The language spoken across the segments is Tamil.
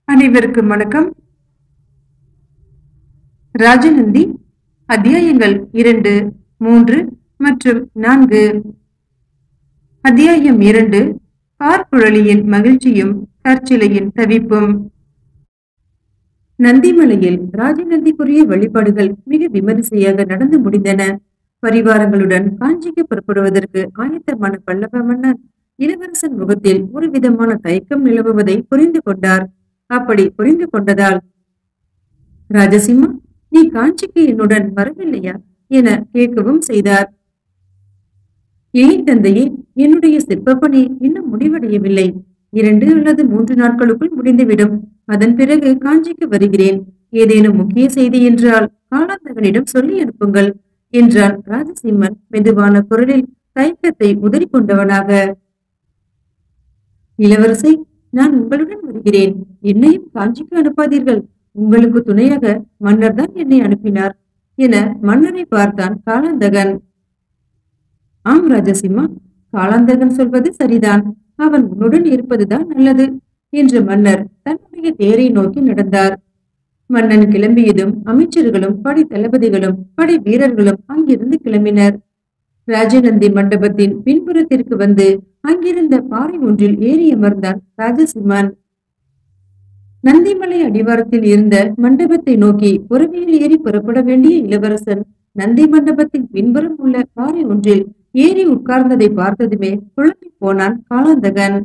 அனைவருக்கும் வணக்கம் ராஜநந்தி அத்தியாயங்கள் இரண்டு மூன்று மற்றும் நான்கு அத்தியாயம் இரண்டு பார்க்குழலியின் மகிழ்ச்சியும் கற்சிலையின் தவிப்பும் நந்திமலையில் ராஜநந்திக்குரிய வழிபாடுகள் மிக விமரிசையாக நடந்து முடிந்தன பரிவாரங்களுடன் காஞ்சிக்கு புறப்படுவதற்கு ஆயத்தமான பல்லவ மன்னர் இளவரசன் முகத்தில் ஒரு விதமான தயக்கம் நிலவுவதை புரிந்து கொண்டார் அப்படி புரிந்து கொண்டதால் ராஜசிம்மா நீ காஞ்சிக்கு என்னுடன் வரவில்லையா என கேட்கவும் செய்தார் ஏன் தந்தையே என்னுடைய சிற்பப்பணி இன்னும் முடிவடையவில்லை இரண்டு அல்லது மூன்று நாட்களுக்குள் முடிந்துவிடும் அதன் பிறகு காஞ்சிக்கு வருகிறேன் ஏதேனும் முக்கிய செய்தி என்றால் காலாந்தகனிடம் சொல்லி அனுப்புங்கள் என்றான் ராஜசிம்மன் மெதுவான குரலில் தயக்கத்தை உதறி கொண்டவனாக இளவரசை நான் உங்களுடன் வருகிறேன் என்னையும் காஞ்சிக்கு அனுப்பாதீர்கள் உங்களுக்கு துணையாக மன்னர் தான் என்னை அனுப்பினார் என மன்னரை பார்த்தான் காலாந்தகன் ஆம் ராஜசிம்மா காலாந்தகன் சொல்வது சரிதான் அவன் உன்னுடன் இருப்பதுதான் நல்லது என்று மன்னர் தன்னுடைய தேரை நோக்கி நடந்தார் மன்னன் கிளம்பியதும் அமைச்சர்களும் படை தளபதிகளும் படை வீரர்களும் அங்கிருந்து கிளம்பினர் ராஜநந்தி மண்டபத்தின் பின்புறத்திற்கு வந்து அங்கிருந்த பாறை ஒன்றில் ஏறி அமர்ந்தான் ராஜசிம்மன் நந்திமலை அடிவாரத்தில் இருந்த மண்டபத்தை நோக்கி புறவியில் ஏறி புறப்பட வேண்டிய இளவரசன் நந்தி மண்டபத்தின் பின்புறம் உள்ள பாறை ஒன்றில் ஏறி உட்கார்ந்ததை பார்த்ததுமே குழம்பி போனான் காலாந்தகன்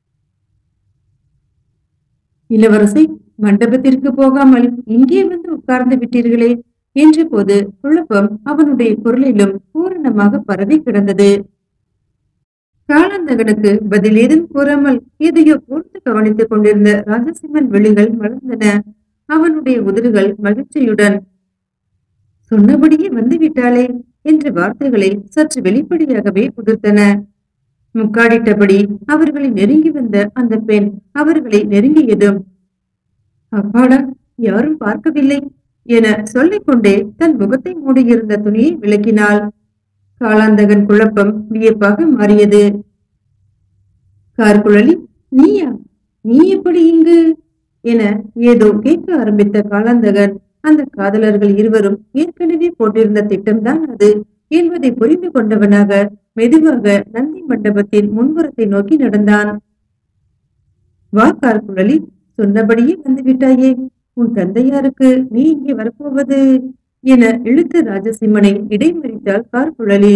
இளவரசி மண்டபத்திற்கு போகாமல் இங்கே வந்து உட்கார்ந்து விட்டீர்களே என்ற போது குழப்பம் அவனுடைய குரலிலும் பூரணமாக பரவி கிடந்தது காலாந்தகனுக்கு பதில் ஏதும் கூறாமல் எதையோ பூர்த்து கவனித்துக் கொண்டிருந்த ராஜசிம்மன் விழிகள் மலர்ந்தன அவனுடைய உதடுகள் மகிழ்ச்சியுடன் சொன்னபடியே வந்து விட்டாளே என்ற வார்த்தைகளை சற்று வெளிப்படையாகவே உதிர்த்தன முக்காடிட்டபடி அவர்களை நெருங்கி வந்த அந்த பெண் அவர்களை நெருங்கியதும் அப்பாடா யாரும் பார்க்கவில்லை என சொல்லிக்கொண்டே தன் முகத்தை மூடியிருந்த துணியை விளக்கினாள் காலாந்தகன் குழப்பம் வியப்பாக மாறியது கார்குழலி நீயா நீ எப்படி இங்கு என ஏதோ கேட்க ஆரம்பித்த காலாந்தகன் அந்த காதலர்கள் இருவரும் ஏற்கனவே போட்டிருந்த திட்டம்தான் அது என்பதை புரிந்து கொண்டவனாக மெதுவாக நந்தி மண்டபத்தின் முன்புறத்தை நோக்கி நடந்தான் வா கார்குழலி சொன்னபடியே வந்து விட்டாயே உன் தந்தையாருக்கு நீ இங்கே வரப்போவது என இழுத்த ராஜசிம்மனை இடைமறித்தாள் கார்குழலி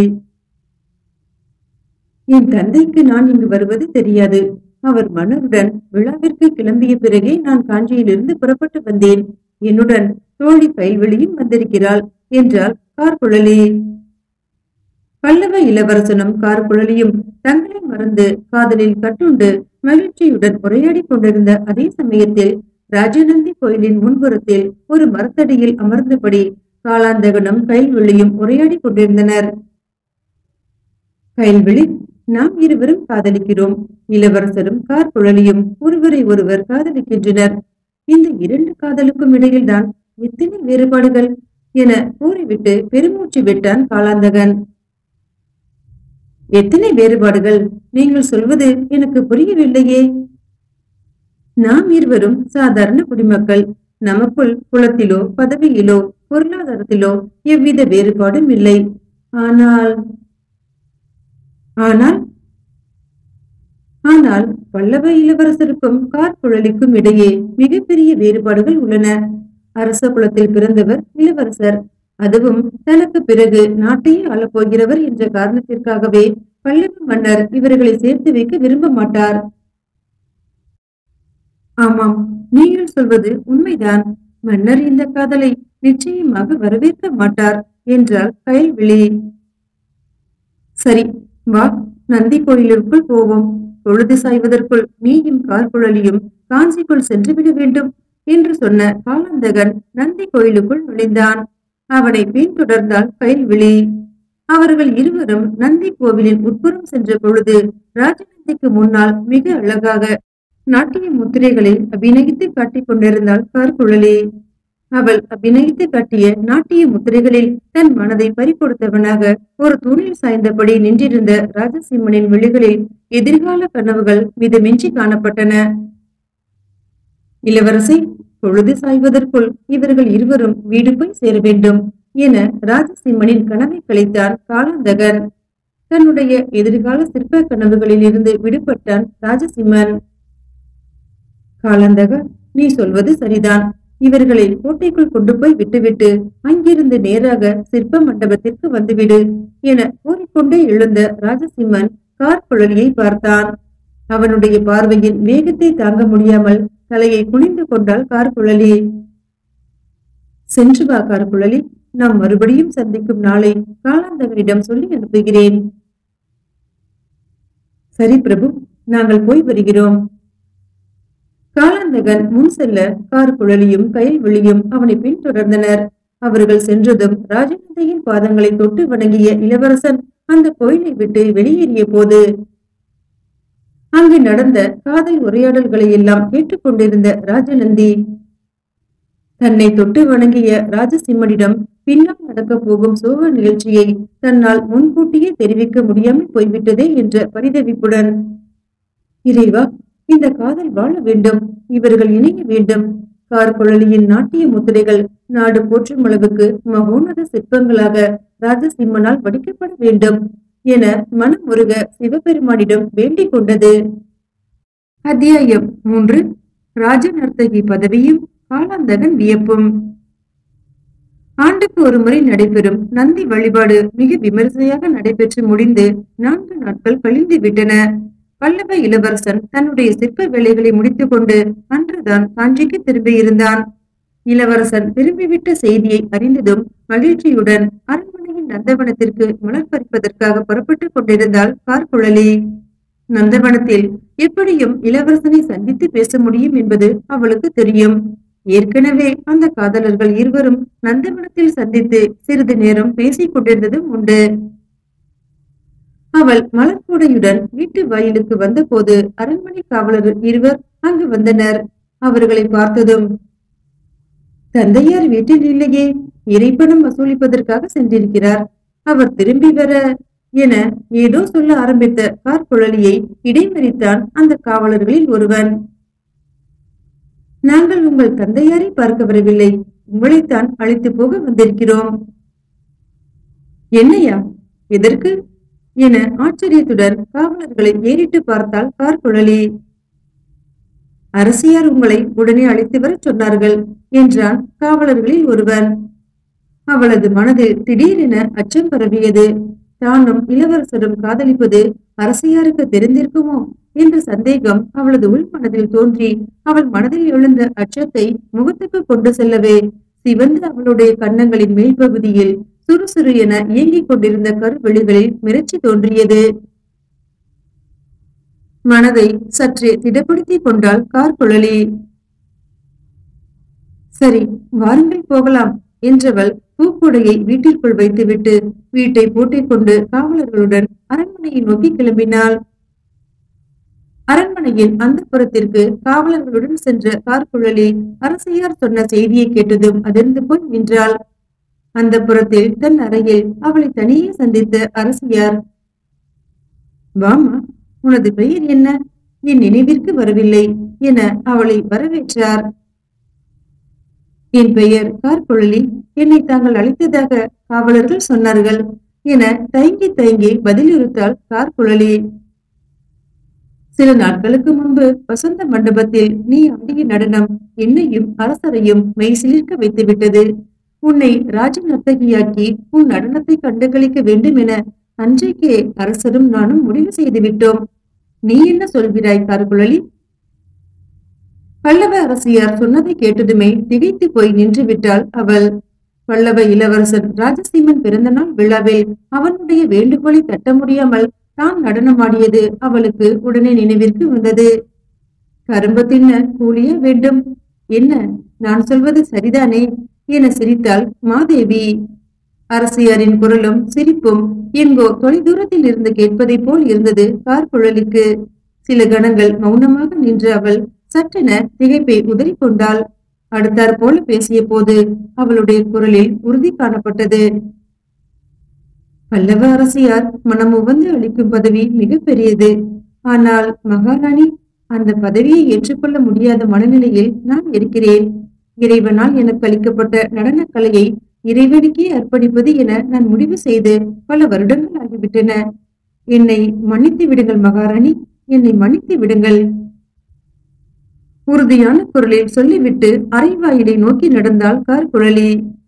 என் தந்தைக்கு நான் இங்கு வருவது தெரியாது அவர் மன்னருடன் விழாவிற்கு கிளம்பிய பிறகே நான் காஞ்சியிலிருந்து புறப்பட்டு வந்தேன் என்னுடன் தோழி பயில்வெளியும் வந்திருக்கிறாள் என்றாள் கார்குழலி பல்லவ இளவரசனும் கார்குழலியும் தங்களை மறந்து காதலில் கட்டுண்டு மகிழ்ச்சியுடன் உரையாடி கொண்டிருந்த அதே சமயத்தில் ராஜநந்தி கோயிலின் முன்புறத்தில் ஒரு மரத்தடியில் அமர்ந்தபடி காலாந்தகனும் கைல்வெளியும் உரையாடி கொண்டிருந்தனர் கைல்வெளி நாம் இருவரும் காதலிக்கிறோம் இளவரசரும் கார்குழலியும் ஒருவரை ஒருவர் காதலிக்கின்றனர் இந்த இரண்டு காதலுக்கும் இடையில்தான் எத்தனை வேறுபாடுகள் என கூறிவிட்டு பெருமூச்சு விட்டான் காலாந்தகன் எத்தனை வேறுபாடுகள் நீங்கள் சொல்வது எனக்கு புரியவில்லையே நாம் இருவரும் சாதாரண குடிமக்கள் நமக்குள் குலத்திலோ பதவியிலோ பொருளாதாரத்திலோ எவ்வித வேறுபாடும் இல்லை ஆனால் ஆனால் ஆனால் பல்லவ இளவரசருக்கும் கார்குழலிக்கும் இடையே மிகப்பெரிய வேறுபாடுகள் உள்ளன அரச குலத்தில் பிறந்தவர் இளவரசர் அதுவும் தனக்கு பிறகு நாட்டையே ஆளப்போகிறவர் என்ற காரணத்திற்காகவே பல்லவ மன்னர் இவர்களை சேர்த்து வைக்க விரும்ப மாட்டார் ஆமாம் நீங்கள் சொல்வது உண்மைதான் மன்னர் இந்த காதலை நிச்சயமாக வரவேற்க மாட்டார் என்றால் கயல்விழி சரி வா நந்தி கோயிலிற்குள் போவோம் பொழுது சாய்வதற்குள் நீயும் கார்குழலியும் காஞ்சிக்குள் சென்றுவிட வேண்டும் என்று சொன்ன காலந்தகன் நந்தி கோயிலுக்குள் நுழைந்தான் அவனை பின்தொடர்ந்தால் கயல்விழி அவர்கள் இருவரும் நந்தி கோவிலின் உட்புறம் சென்ற பொழுது ராஜநந்திக்கு முன்னால் மிக அழகாக நாட்டிய முத்திரைகளை அபிநயித்து காட்டிக் கொண்டிருந்தாள் கார்குழலி அவள் அபிநயித்து காட்டிய நாட்டிய முத்திரைகளில் தன் மனதை பறிகொடுத்தவனாக ஒரு தூணில் சாய்ந்தபடி நின்றிருந்த ராஜசிம்மனின் விழிகளில் எதிர்கால கனவுகள் மிதமின்றி காணப்பட்டன இளவரசி பொழுது சாய்வதற்குள் இவர்கள் இருவரும் வீடு போய் சேர வேண்டும் என ராஜசிம்மனின் கனவை கலைத்தான் காலாந்தகன் தன்னுடைய எதிர்கால சிற்ப கனவுகளில் இருந்து விடுபட்டான் ராஜசிம்மன் காலாந்தக நீ சொல்வது சரிதான் இவர்களை கோட்டைக்குள் கொண்டு போய் விட்டுவிட்டு அங்கிருந்து நேராக சிற்ப மண்டபத்திற்கு வந்துவிடு என கூறிக்கொண்டே எழுந்த ராஜசிம்மன் கார் குழலியை பார்த்தான் அவனுடைய பார்வையின் வேகத்தை தாங்க முடியாமல் தலையை குனிந்து கொண்டாள் கார்குழலி சென்று வா கார்குழலி நாம் மறுபடியும் சந்திக்கும் நாளை காலாந்தகனிடம் சொல்லி அனுப்புகிறேன் சரி பிரபு நாங்கள் போய் வருகிறோம் காலாந்தகன் முன் செல்ல கார்குழலியும் கயல்விழியும் அவனை பின்தொடர்ந்தனர் அவர்கள் சென்றதும் ராஜநந்தையின் பாதங்களை தொட்டு வணங்கிய இளவரசன் அந்த கோயிலை விட்டு வெளியேறிய போது அங்கு நடந்த காதல் உரையாடல்களை எல்லாம் கேட்டுக்கொண்டிருந்த ராஜநந்தி தன்னை தொட்டு வணங்கிய ராஜசிம்மனிடம் பின்னால் நடக்கப் போகும் சோக நிகழ்ச்சியை தன்னால் முன்கூட்டியே தெரிவிக்க முடியாமல் போய்விட்டதே என்ற பரிதவிப்புடன் இறைவா இந்த காதல் வாழ வேண்டும் இவர்கள் இணைய வேண்டும் கார்குழலியின் நாட்டிய முத்திரைகள் நாடு போற்றும் அளவுக்கு மகோன்னத சிற்பங்களாக ராஜசிம்மனால் வடிக்கப்பட வேண்டும் என மனமுருக சிவபெருமானிடம் வேண்டிக் கொண்டது அத்தியாயம் மூன்று ராஜநர்த்தகி பதவியும் காலாந்தகன் வியப்பும் ஆண்டுக்கு ஒரு முறை நடைபெறும் நந்தி வழிபாடு மிக விமரிசையாக நடைபெற்று முடிந்து நான்கு நாட்கள் கழிந்து விட்டன பல்லவ இளவரசன் தன்னுடைய சிற்ப வேலைகளை முடித்துக் கொண்டு அன்றுதான் காஞ்சிக்கு திரும்பியிருந்தான் இளவரசன் திரும்பிவிட்ட செய்தியை அறிந்ததும் மகிழ்ச்சியுடன் அரண்மனையின் நந்தவனத்திற்கு மலர் பறிப்பதற்காக புறப்பட்டுக் கொண்டிருந்தாள் கார்குழலி நந்தவனத்தில் எப்படியும் இளவரசனை சந்தித்து பேச முடியும் என்பது அவளுக்கு தெரியும் ஏற்கனவே அந்த காதலர்கள் இருவரும் நந்தவனத்தில் சந்தித்து சிறிது நேரம் பேசிக் கொண்டிருந்ததும் உண்டு அவள் மலர்கூடையுடன் வீட்டு வாயிலுக்கு வந்தபோது அரண்மனை காவலர் இருவர் அங்கு வந்தனர் அவர்களை பார்த்ததும் தந்தையார் வீட்டில் இல்லையே இறைப்பணம் வசூலிப்பதற்காக சென்றிருக்கிறார் அவர் திரும்பி வர என ஏதோ சொல்ல ஆரம்பித்த கார்குழலியை இடைமறித்தான் அந்த காவலர்களில் ஒருவன் நாங்கள் உங்கள் தந்தையாரை பார்க்க வரவில்லை உங்களைத்தான் அழைத்து போக வந்திருக்கிறோம் என்னையா எதற்கு என ஆச்சரியத்துடன் காவலர்களை ஏறிட்டு பார்த்தாள் கார்குழலி அரசியார் உங்களை உடனே அழைத்து வர சொன்னார்கள் என்றான் காவலர்களில் ஒருவன் அவளது மனதில் திடீரென அச்சம் பரவியது தானும் இளவரசரும் காதலிப்பது அரசியாருக்கு தெரிந்திருக்குமோ என்ற சந்தேகம் அவளது உள் மனதில் தோன்றி அவள் மனதில் எழுந்த அச்சத்தை முகத்துக்கு கொண்டு செல்லவே சிவந்த அவளுடைய கன்னங்களின் மேல் பகுதியில் சுறுசுறு என இயங்கிக் கொண்டிருந்த கருவெளிகளில் மிரட்சி தோன்றியது மனதை சற்றே திடப்படுத்திக் கொண்டாள் கார்குழலி சரி வாருங்கள் போகலாம் என்றவள் பூக்குடையை வீட்டிற்குள் வைத்துவிட்டு வீட்டை பூட்டிக் கொண்டு காவலர்களுடன் அரண்மனையை நோக்கி கிளம்பினாள் அரண்மனையின் அந்த புறத்திற்கு காவலர்களுடன் சென்ற கார்குழலி அரசியார் சொன்ன செய்தியை கேட்டதும் அதிர்ந்து போய் நின்றாள் அந்த புறத்தில் தன் அறையில் அவளை தனியே சந்தித்த அரசியார் வாமா உனது பெயர் என்ன என் நினைவிற்கு வரவில்லை என அவளை வரவேற்றார் என் பெயர் கார்குழலி என்னை தாங்கள் அழைத்ததாக காவலர்கள் சொன்னார்கள் என தயங்கி தயங்கி பதிலிருத்தாள் கார்குழலி சில நாட்களுக்கு முன்பு வசந்த மண்டபத்தில் நீ ஆடிய நடனம் என்னையும் அரசரையும் மெய் சிலிர்க்க வைத்து விட்டது உன்னை ராஜ நர்த்தகியாக்கி உன் நடனத்தை கண்டுகளிக்க வேண்டும் என அன்றைக்கே அரசரும் நானும் முடிவு செய்து விட்டோம் நீ என்ன சொல்கிறாய் கார்குழலி பல்லவ அரசியார் சொன்னதை கேட்டதுமே திகைத்து போய் நின்று விட்டாள் அவள் பல்லவ இளவரசன் ராஜசீமன் பிறந்த நாள் விழாவில் அவனுடைய வேண்டுகோளை தட்ட முடியாமல் தான் நடனமாடியது அவளுக்கு உடனே நினைவிற்கு வந்தது கரும்பு தின்ன கூலியா வேண்டும் என்ன நான் சொல்வது சரிதானே என சிரித்தாள் மாதேவி அரசியாரின் குரலும் சிரிப்பும் எங்கோ தொலைதூரத்தில் இருந்து கேட்பதைப் போல் இருந்தது கார்குழலிக்கு சில கணங்கள் மௌனமாக நின்ற அவள் சற்றென திகைப்பை உதறிக்கொண்டாள் அடுத்தாற் போல பேசிய போது அவளுடைய குரலில் உறுதி காணப்பட்டது பல்லவ அரசியார் மனம் உவந்து அளிக்கும் பதவி மிக பெரியது ஆனால் மகாராணி அந்த பதவியை ஏற்றுக்கொள்ள முடியாத மனநிலையில் நான் இருக்கிறேன் இறைவனால் எனக்கு அளிக்கப்பட்ட நடனக் கலையை இறைவனுக்கே அர்ப்பணிப்பது என நான் முடிவு செய்து பல வருடங்கள் ஆகிவிட்டன என்னை மன்னித்து விடுங்கள் மகாராணி என்னை மன்னித்து விடுங்கள் உறுதியான குரலில் சொல்லிவிட்டு அரைவாயிலை நோக்கி நடந்தாள் கார்குழலி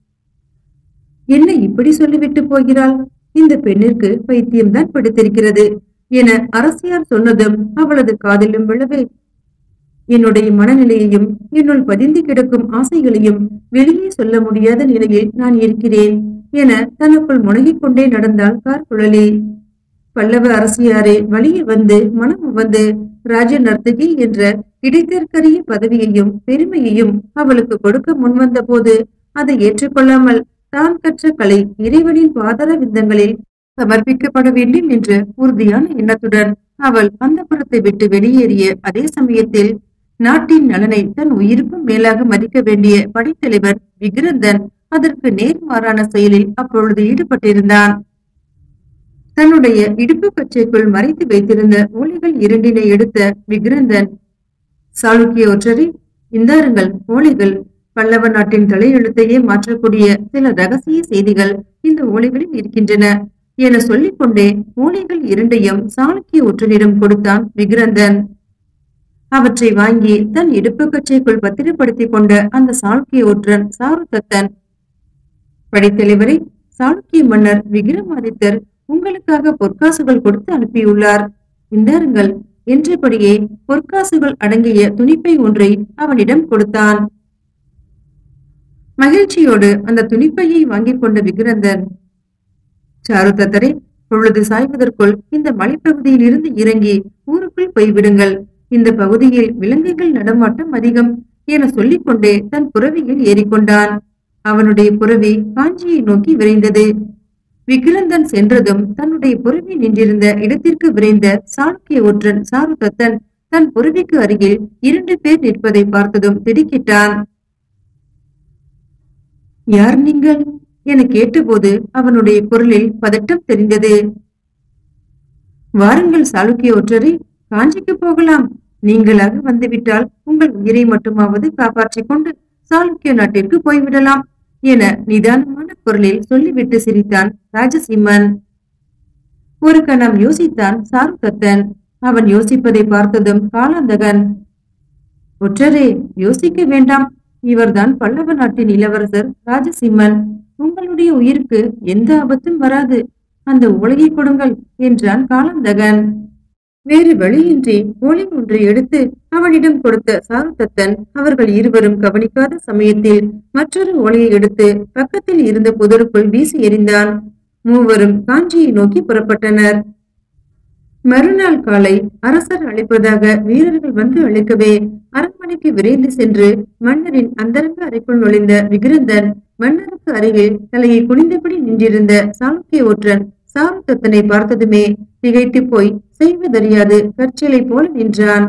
என்ன இப்படி சொல்லிவிட்டு போகிறாள் இந்த பெண்ணிற்கு பைத்தியம்தான் படுத்திருக்கிறது என அரசியார் சொன்னதும் அவளது காதிலும் விழவே என்னுடைய மனநிலையையும் என்னுள் பதிந்து கிடக்கும் ஆசைகளையும் வெளியே சொல்ல முடியாத நிலையில் நான் இருக்கிறேன் என தனக்குள் முனகிக் கொண்டே நடந்தாள் கார்குழலி பல்லவ அரசியாரே வழியே வந்து மனம் வந்து ராஜ நர்த்தகி என்ற கிடைத்தற்கரிய பதவியையும் பெருமையையும் அவளுக்கு கொடுக்க முன்வந்த போது அதை ஏற்றுக்கொள்ளாமல் தான் கற்ற கலை இறைவனின் பாதர விந்தங்களில் சமர்ப்பிக்கப்பட வேண்டும் என்ற உறுதியான எண்ணத்துடன் அவள் அந்த புறத்தை விட்டு வெளியேறிய அதே சமயத்தில் நாட்டின் நலனை தன் உயிருக்கும் மேலாக மதிக்க வேண்டிய படைத்தலைவர் விக்ரந்தன் அதற்கு நேர்மாறான செயலில் அப்பொழுது ஈடுபட்டிருந்தான் தன்னுடைய இடுப்பு கச்சைக்குள் மறைத்து வைத்திருந்த ஓலைகள் இரண்டினை எடுத்த விக்ரந்தன் சாளுக்கிய ஒற்றரை இந்தாருங்கள் ஓலைகள் பல்லவ நாட்டின் தலையெழுத்தையே மாற்றக்கூடிய சில ரகசிய செய்திகள் இந்த ஓலைகளில் இருக்கின்றன என சொல்லிக்கொண்டே ஓலைகள் இரண்டையும் சாளுக்கிய ஒற்றனிடம் கொடுத்தான் விக்ரந்தன் அவற்றை வாங்கி தன் இடுப்பு கச்சைக்குள் பத்திரப்படுத்திக் கொண்ட அந்த சாளுக்கிய ஒற்றன் சாருதத்தன் படைத்தலைவரை சாளுக்கிய மன்னர் விக்ரமாதித்தர் உங்களுக்காக பொற்காசுகள் கொடுத்து அனுப்பியுள்ளார் இந்தாருங்கள் என்றபடியே பொற்காசுகள் அடங்கிய துணிப்பை ஒன்றை அவனிடம் கொடுத்தான் மகிழ்ச்சியோடு அந்த துணிப்பையை வாங்கிக் கொண்ட விக்ரந்தன் சாருதத்தரே பொழுது சாய்வதற்குள் இந்த மலைப்பகுதியில் இருந்து இறங்கி ஊருக்குள் போய்விடுங்கள் இந்த பகுதியில் விலங்குகள் நடமாட்டம் அதிகம் என சொல்லிக்கொண்டே தன் புறவியில் ஏறிக்கொண்டான் அவனுடைய புறவி காஞ்சியை நோக்கி விரைந்தது விக்ரந்தன் சென்றதும் தன்னுடைய புறவி நின்றிருந்த இடத்திற்கு விரைந்த சாளுக்கிய ஒற்றன் சாருதத்தன் தன் புறவிக்கு அருகில் இரண்டு பேர் நிற்பதை பார்த்ததும் திடுக்கிட்டான் யார் நீங்கள் என கேட்டபோது அவனுடைய குரலில் பதட்டம் தெரிந்தது வாருங்கள் சாளுக்கிய ஒற்றரை காஞ்சிக்கு போகலாம் நீங்களாக வந்துவிட்டால் உங்கள் உயிரை மட்டுமாவது காப்பாற்றிக் கொண்டு சாளுக்கிய நாட்டிற்கு போய்விடலாம் என நிதானமான குரலில் சொல்லிவிட்டு சிரித்தான் ராஜசிம்மன் ஒரு கணம் யோசித்தான் சாருதத்தன் அவன் யோசிப்பதை பார்த்ததும் காலாந்தகன் ஒற்றரே யோசிக்க வேண்டாம் இவர்தான் பல்லவ நாட்டின் இளவரசர் ராஜசிம்மன் உங்களுடைய உயிருக்கு எந்த ஆபத்தும் வராது அந்த ஓலையை கொடுங்கள் என்றான் காலாந்தகன் வேறு வழியின்றி ஓலை ஒன்றை எடுத்து அவனிடம் கொடுத்த சாருதத்தன் அவர்கள் இருவரும் கவனிக்காத சமயத்தில் மற்றொரு ஓலையை எடுத்து பக்கத்தில் இருந்த புதருக்குள் வீசி எறிந்தான் மூவரும் காஞ்சியை நோக்கி புறப்பட்டனர் மறுநாள் காலை அரசர் அழைப்பதாக வீரர்கள் வந்து அழைக்கவே அரண்மனைக்கு விரைந்து சென்று மன்னரின் அந்தரங்க அறைக்குள் நுழைந்த விகிரந்தன் மன்னருக்கு அருகில் தலையை குனிந்தபடி நின்றிருந்த சாளுக்கிய ஒற்றன் சாருதத்தனை பார்த்ததுமே திகைத்து போய் செய்வதறியாது கற்சிலை போல நின்றான்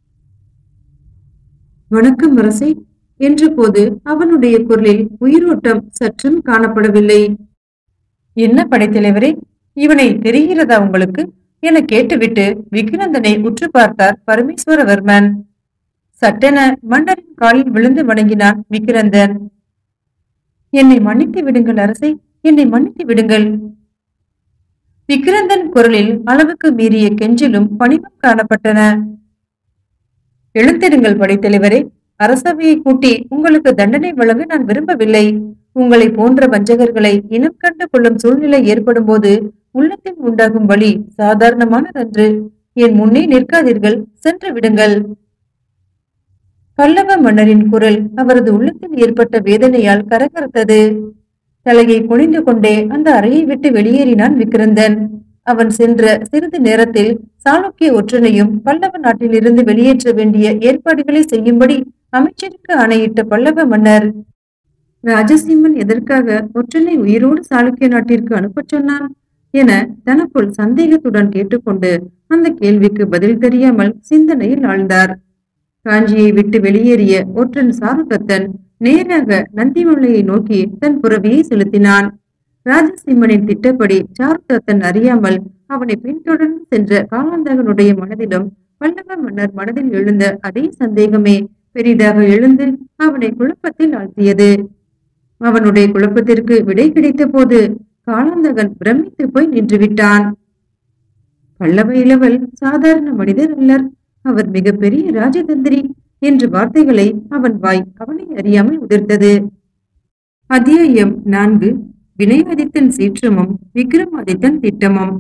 வணக்கம் அரசே என்ற போது அவனுடைய குரலில் உயிரோட்டம் சற்றும் காணப்படவில்லை என்ன படைத்தலைவரே இவனை தெரிகிறதா உங்களுக்கு என கேட்டுவிட்டு விக்ரந்தனை உற்று பார்த்தார் பரமேஸ்வரவர்மன் சட்டென மன்னரின் காலில் விழுந்து வணங்கினான் விக்ரந்தன் என்னை மன்னித்து விடுங்கள் அரசே என்னை மன்னித்து விடுங்கள் விக்ரந்தன் குரலில் அளவுக்கு மீறிய கெஞ்சலும் பணிவும் காணப்பட்டன எழுந்திருங்கள் படைத்தலைவரே அரசவையை கூட்டி உங்களுக்கு தண்டனை வழங்க நான் விரும்பவில்லை உங்களை போன்ற வஞ்சகர்களை இனம் கண்டு கொள்ளும் சூழ்நிலை ஏற்படும் போது உள்ளத்தில் உண்டாகும் வழி சாதாரணமானதன்று என் முன்னே நிற்காதீர்கள் சென்று விடுங்கள் பல்லவ மன்னரின் குரல் அவரது உள்ளத்தில் ஏற்பட்ட வேதனையால் கரகரத்தது தலையை குனிந்து கொண்டே அந்த அறையை விட்டு வெளியேறினான் விக்ரந்தன் அவன் சென்ற சிறிது நேரத்தில் சாளுக்கிய ஒற்றனையும் பல்லவ நாட்டில் இருந்து வெளியேற்ற வேண்டிய ஏற்பாடுகளை செய்யும்படி அமைச்சருக்கு ஆணையிட்ட பல்லவ மன்னர் ராஜசிம்மன் எதற்காக ஒற்றனை உயிரோடு சாளுக்கிய நாட்டிற்கு அனுப்பச் சொன்னான் என தனக்குள் சந்தேகத்துடன் கேட்டுக்கொண்டு அந்த கேள்விக்கு பதில் தெரியாமல் சிந்தனையில் ஆழ்ந்தார் காஞ்சியை விட்டு வெளியேறிய ஒற்றன் சாருதத்தன் நேராக நந்திமலையை நோக்கி தன் புறவியை செலுத்தினான் ராஜசிம்மனின் திட்டப்படி சாருதத்தன் அறியாமல் அவனை பின்தொடர்ந்து சென்ற காலாந்தகனுடைய மனதிலும் பல்லவ மன்னர் மனதில் எழுந்த அதே சந்தேகமே பெரிதாக எழுந்து அவனை குழப்பத்தில் ஆழ்த்தியது அவனுடைய குழப்பத்திற்கு விடை கிடைத்த போது காலாந்தகன் பிரமித்து போய் நின்று விட்டான் பல்லவ இளவல் சாதாரண மனிதர் அல்லர் அவர் மிகப்பெரிய ராஜதந்திரி என்ற வார்த்தைகளை அவன் வாய் அவனை அறியாமல் உதிர்த்தது அத்தியாயம் நான்கு வினயாதித்தன் சீற்றமும் விக்ரமாதித்தன் திட்டமும்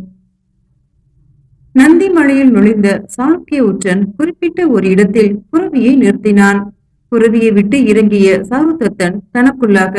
நந்தி மலையில் நுழைந்த சாளுக்கிய உற்றன் குறிப்பிட்ட ஒரு இடத்தில் குருவியை நிறுத்தினான் குருவியை விட்டு இறங்கிய சாருதத்தன் தனக்குள்ளாக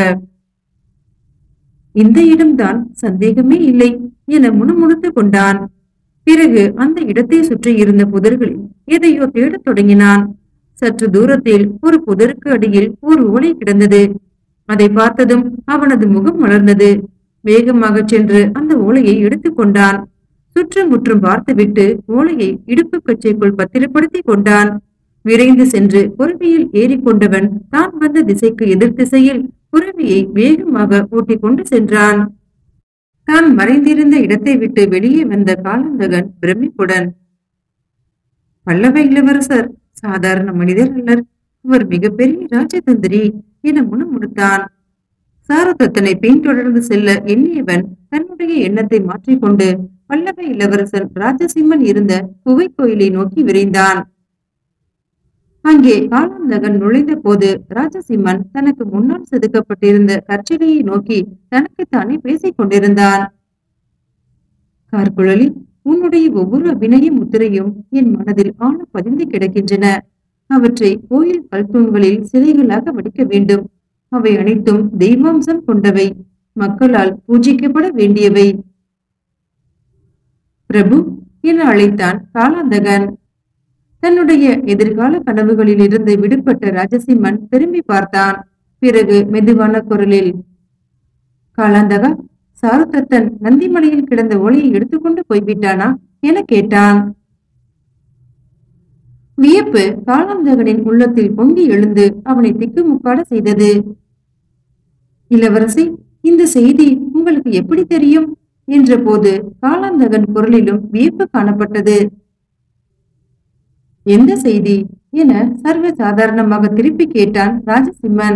இந்த இடம்தான் சந்தேகமே இல்லை என முணுமுணுத்து கொண்டான் பிறகு அந்த இடத்தை சுற்றி இருந்த புதர்களில் எதையோ தேடத் தொடங்கினான் சற்று தூரத்தில் ஒரு புதருக்கு அடியில் ஒரு ஓலை கிடந்தது அதை பார்த்ததும் அவனது முகம் மலர்ந்தது வேகமாக சென்று அந்த ஓலையை எடுத்துக்கொண்டான் சுற்றும் முற்றும் பார்த்துவிட்டு ஓலையை இடுப்பு கச்சைக்குள் பத்திரப்படுத்தி கொண்டான் விரைந்து சென்று குருவியில் ஏறிக்கொண்டவன் தான் வந்த திசைக்கு எதிர் திசையில் குருவியை வேகமாக ஓட்டிக் கொண்டு சென்றான் தான் மறைந்திருந்த இடத்தை விட்டு வெளியே வந்த காலந்தகன் பிரமிப்புடன் பல்லவ இளவரசர் சாதாரண மனிதர் அல்லர் அவர் மிகப்பெரிய ராஜதந்திரி என முணுமுணுத்தான் சாரதத்தனை பின்தொடர்ந்து செல்ல எண்ணியவன் தன்னுடைய எண்ணத்தை மாற்றிக்கொண்டு பல்லவ இளவரசன் ராஜசிம்மன் இருந்த குகை கோயிலை நோக்கி விரைந்தான் அங்கே காலாந்தகன் நுழைந்த போது ராஜசிம்மன் தனக்கு முன்னால் செதுக்கப்பட்டிருந்த கற்சிலையை நோக்கி தனக்குத்தானே பேசிக் கொண்டிருந்தான் கார்குழலி உன்னுடைய ஒவ்வொரு அபிநய முத்திரையும் என் மனதில் ஆழ பதிந்து கிடக்கின்றன அவற்றை கோயில் கல்தூண்களில் சிலைகளாக வடிக்க வேண்டும் அவை அனைத்தும் தெய்வாம்சம் கொண்டவை மக்களால் பூஜிக்கப்பட வேண்டியவை பிரபு என அழைத்தான் காலாந்தகன் தன்னுடைய எதிர்கால கனவுகளில் இருந்து விடுபட்ட ராஜசிம்மன் திரும்பி பார்த்தான் பிறகு மெதுவான குரலில் காலாந்தகா சாருதத்தன் நந்திமலையில் கிடந்த ஒளியை எடுத்துக்கொண்டு போய்விட்டானா என கேட்டான் வியப்பு காலாந்தகனின் உள்ளத்தில் பொங்கி எழுந்து அவனை திக்குமுக்காட செய்தது இளவரசி இந்த செய்தி உங்களுக்கு எப்படி தெரியும் என்ற போது காலாந்தகன் குரலிலும் வியப்பு காணப்பட்டது எந்த செய்தி என சர்வ சாதாரணமாக திருப்பி கேட்டான் ராஜசிம்மன்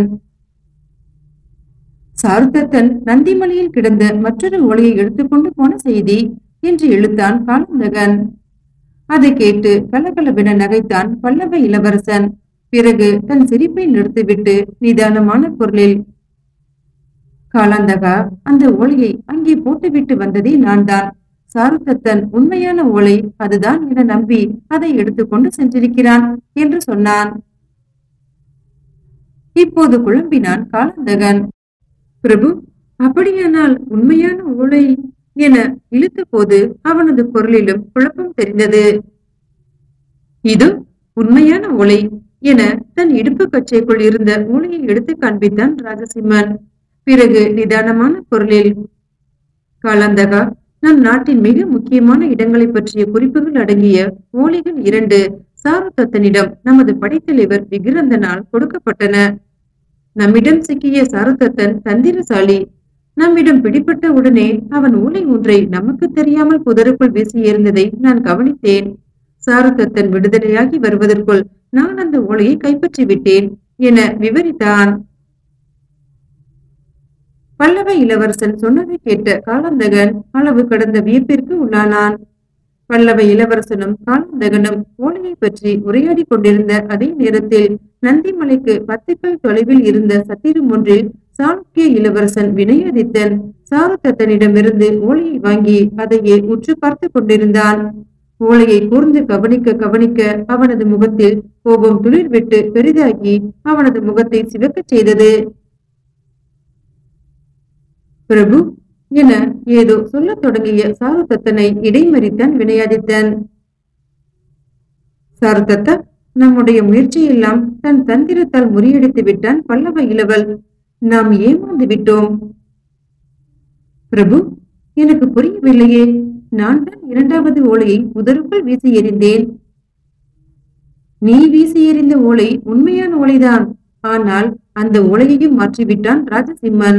சாருதத்தன் நந்திமலையில் கிடந்த மற்றொரு ஒளியை எடுத்துக்கொண்டு போன செய்தி என்று இழுத்தான் காலந்தகன் அதை கேட்டு கலகலவென நகைத்தான் பல்லவ இளவரசன் பிறகு தன் சிரிப்பை நிறுத்திவிட்டு நிதானமான குரலில் காலாந்தகா அந்த ஓலையை அங்கே போட்டுவிட்டு வந்ததே நான் தான் சாருதத்தன் உண்மையான ஓலை அதுதான் என நம்பி அதை எடுத்துக்கொண்டு சென்றிருக்கிறான் என்று சொன்னான் இப்போது குழம்பினான் காலாந்தகன் பிரபு அப்படியானால் உண்மையான ஓலை என இழுத்த போது அவனது குரலிலும் குழப்பம் தெரிந்தது இது உண்மையான ஓலை என தன் இடுப்பு கச்சைக்குள் இருந்த ஓலையை எடுத்து காண்பித்தான் ராஜசிம்மன் பிறகு நிதானமான குரலில் காலாந்தகா நம் நாட்டின் மிக முக்கியமான இடங்களை பற்றிய குறிப்புகள் அடங்கிய ஓலைகள் இரண்டு சாருதத்தனிடம் நமது படைத்தலைவர் விகிரந்தனால் கொடுக்கப்பட்டன நம்மிடம் சிக்கிய சாருதத்தன் தந்திரசாலி நம்மிடம் பிடிபட்ட உடனே அவன் ஓலை ஒன்றை நமக்கு தெரியாமல் புதருக்குள் வீசி எறிந்ததை நான் கவனித்தேன் சாருதத்தன் விடுதலையாகி வருவதற்குள் நான் அந்த ஓலையை கைப்பற்றி விட்டேன் என விவரித்தான் பல்லவ இளவரசன் சொன்னதை கேட்ட காலந்தகன் அளவு கடந்த வியப்பிற்கு உள்ளானான் பல்லவ இளவரசனும் காலந்தகனும் ஓலையை பற்றி உரையாடி கொண்டிருந்த அதே நேரத்தில் நந்திமலைக்கு பத்துக்கள் தொலைவில் இருந்த சத்திரம் ஒன்றில் சாளுக்கிய இளவரசன் வினயாதித்தன் சாருதத்தனிடமிருந்து ஓலையை வாங்கி அதையே உற்று பார்த்து கொண்டிருந்தான் ஓலையை கூர்ந்து கவனிக்க கவனிக்க அவனது முகத்தில் கோபம் துளிர் விட்டு பெரிதாகி அவனது முகத்தை சிவக்கச் செய்தது பிரபு என ஏதோ சொல்லத் தொடங்கிய சாருதத்தனை இடைமறித்தான் வினயாதித்தன் சாருதத்தா நம்முடைய முயற்சியெல்லாம் தன் தந்திரத்தால் முறியடித்து விட்டான் பல்லவ இளவல் நாம் ஏமாந்து விட்டோம் பிரபு எனக்கு புரியவில்லையே நான் தான் இரண்டாவது ஓலையை உதருக்குள் வீசி எறிந்தேன் நீ வீசி எறிந்த ஓலை உண்மையான ஓலைதான் ஆனால் அந்த ஓலையையும் மாற்றிவிட்டான் ராஜசிம்மன்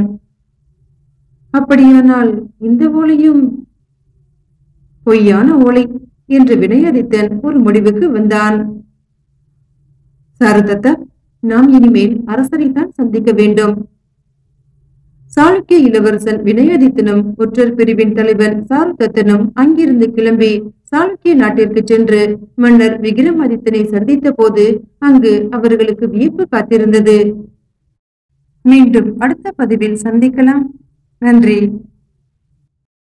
அப்படியானால் இந்த ஓலையும் பொய்யான ஓலை என்று வினயாதித்தன் ஒரு முடிவுக்கு வந்தான் சாரதத்தா நாம் இனிமேல் அரசரைத்தான் சந்திக்க வேண்டும் சாளுக்கிய இளவரசன் வினயாதித்தனும் ஒற்றர் பிரிவின் தலைவன் சாருதத்தனும் அங்கிருந்து கிளம்பி சாளுக்கிய நாட்டிற்கு சென்று மன்னர் விக்ரமாதித்தனை சந்தித்த போது அங்கு அவர்களுக்கு வியப்பு காத்திருந்தது மீண்டும் அடுத்த பதிவில் சந்திக்கலாம் நன்றி